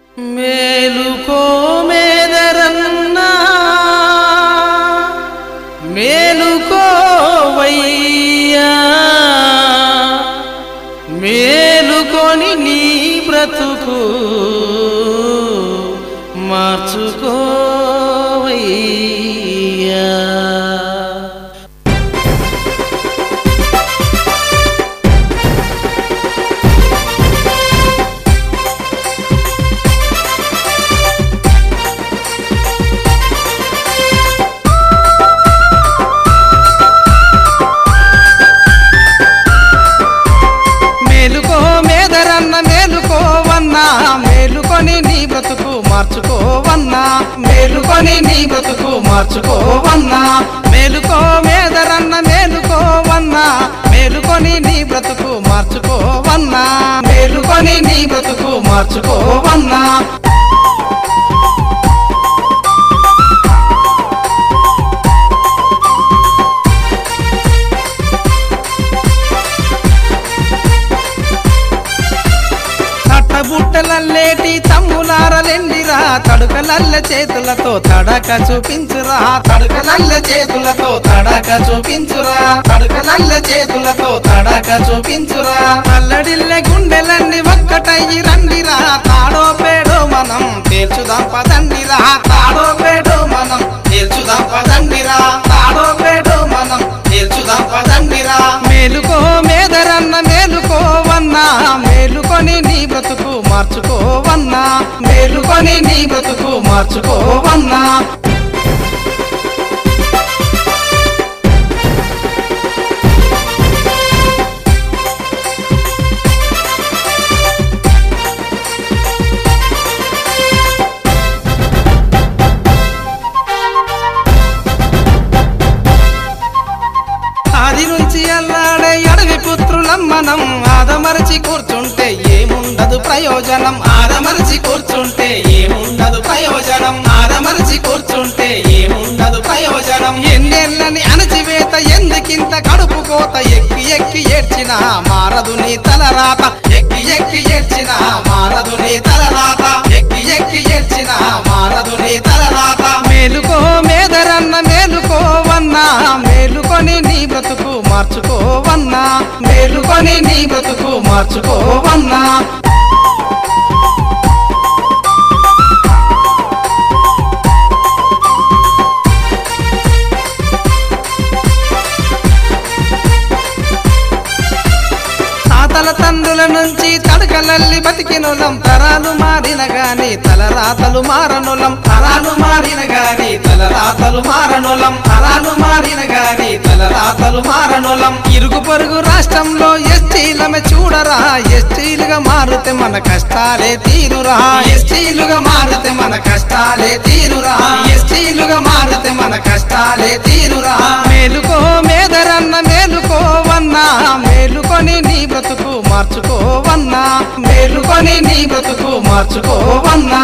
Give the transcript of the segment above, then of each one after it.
మేలుకో మేదరన్నా మేలుకోవయ్యా మేలుకొని నీ బ్రతుకు మార్చుకోవయ్యా మేలుకో మేదరన్న మేలుకోవన్నా మేలుకొని నీ బ్రతుకు మార్చుకోవన్నా మేలుకొని నీ బ్రతుకు మార్చుకోవన్నా మేలుకో మేదరన్న మేలుకోవన్నా మేలుకొని నీ బ్రతుకు మార్చుకోవన్నా మేలుకొని నీ బ్రతుకు మార్చుకోవన్నా తట్టబుట్టలల్లేటి తమ్ములారలెండిరా తడుకలల్ల చేతులతో తడక చూపించురా తడుకలల్ల చేతులతో తడక చూపించురా తడుకలల్ల చేతులతో తడక చూపించురా అల్లడిల్లె గుండెలన్నీ ఒక్కటయ్యి రండిరా తాడో పేడో మనం తేల్చుదాం పదండిరా తాడో పేడో మనం తేల్చుదాం పదండిరా తాడో పేడో మనం తేల్చుదాం పదండిరా మేలుకో మేదరన్న మేలుకోవన్నా మేలుకొని నీ బ్రతుకు మార్చుకోవన్నా మేలుకొని నీ బ్రతుకు మార్చుకోవన్నా ఆది నుంచి అల్లాడే అడవి పుత్రులం మనం ఆదమరచి కూర్చుంటే ఏముండదు ప్రయోజనం ఆదమరచి కూర్చుంటే ఏముండదు ప్రయోజనం ఆదమరచి కూర్చుంటే ఏముండదు ప్రయోజనం ఎన్నెళ్ళని అణచివేత ఎందుకింత కడుపు కోత ఎక్కి ఎక్కి ఏడ్చినా మారదు నీ తలరాత ఎక్కి ఎక్కి ఏడ్చినా మారదు నీ తలరాత ఎక్కి ఎక్కి ఏడ్చినా మారదు నీ తలరాత మేలుకో మేదరన్న మేలుకోవన్నా మేలుకొని నీ బ్రతుకు మార్చుకోవన్నా మేలుకొని నీ బ్రతుకు మార్చుకోవన్నా తాతల తండ్రుల నుంచి తడకలల్లి బతికినులం తరాలు మారిన గాని తలరాతలు మారనులం తరాలు మారిన గాని తలరాతలు మారనులం తరాలు మారిన గాని తలరాతలు మారనులం ఇరుగు పొరుగు రాష్ట్రంలో ఎస్టీలమే చూడరా ఎస్టీలుగా మారితే మన కష్టాలే తీరురా ఎస్టీలుగా మారితే మన కష్టాలే తీరురా ఎస్టీలుగా మారితే మన కష్టాలే తీరురా మేలుకో మేదరన్న మేలుకోవన్నా మేలుకొని నీ బ్రతుకు మార్చుకోవన్నా మేలుకొని నీ బ్రతుకు మార్చుకోవన్నా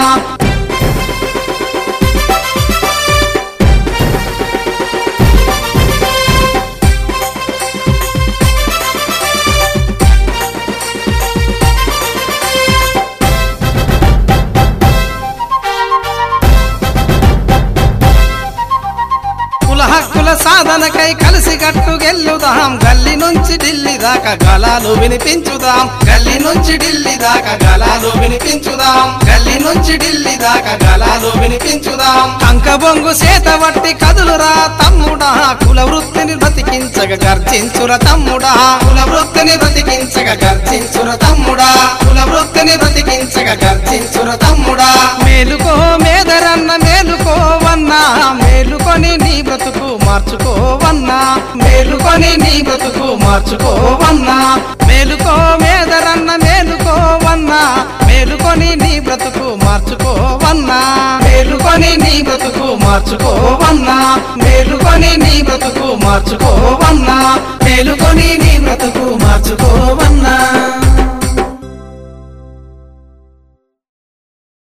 కుల హక్కుల సాధనకై కలిసి గట్టుగెల్లుదాం గల్లి నుంచి ఢిల్లీ దాకా గలాలు వినిపించుదాం గల్లి నుంచి ఢిల్లీ దాకా గలాలు వినిపించుదాం గల్లి నుంచి ఢిల్లీ దాకా గలాలు వినిపించుదాం కంక బొంగు సేత వట్టి కదులురా తమ్ముడా కుల వృత్తిని బ్రతికించగ గర్జించుర తమ్ముడా కుల వృత్తిని బ్రతికించగ గర్జించుర తమ్ముడా కుల వృత్తిని బ్రతికించగ గర్జించుర తమ్ముడా మేలుకో మేదరన్న మేలుకోవన్నా మేలుకొని నీ బ్రతుకు మార్చుకోవన్నా మేలుకొని నీ బ్రతుకు మార్చుకోవన్నా మేలుకో మేదరన్న మేలుకోవన్నా మేలుకొని నీ బ్రతుకు మార్చుకోవన్నా మేలుకొని నీ బ్రతుకు మార్చుకోవన్నా మేలుకొని నీ బ్రతుకు మార్చుకోవన్నా మేలుకొని నీ బ్రతుకు మార్చుకోవన్నా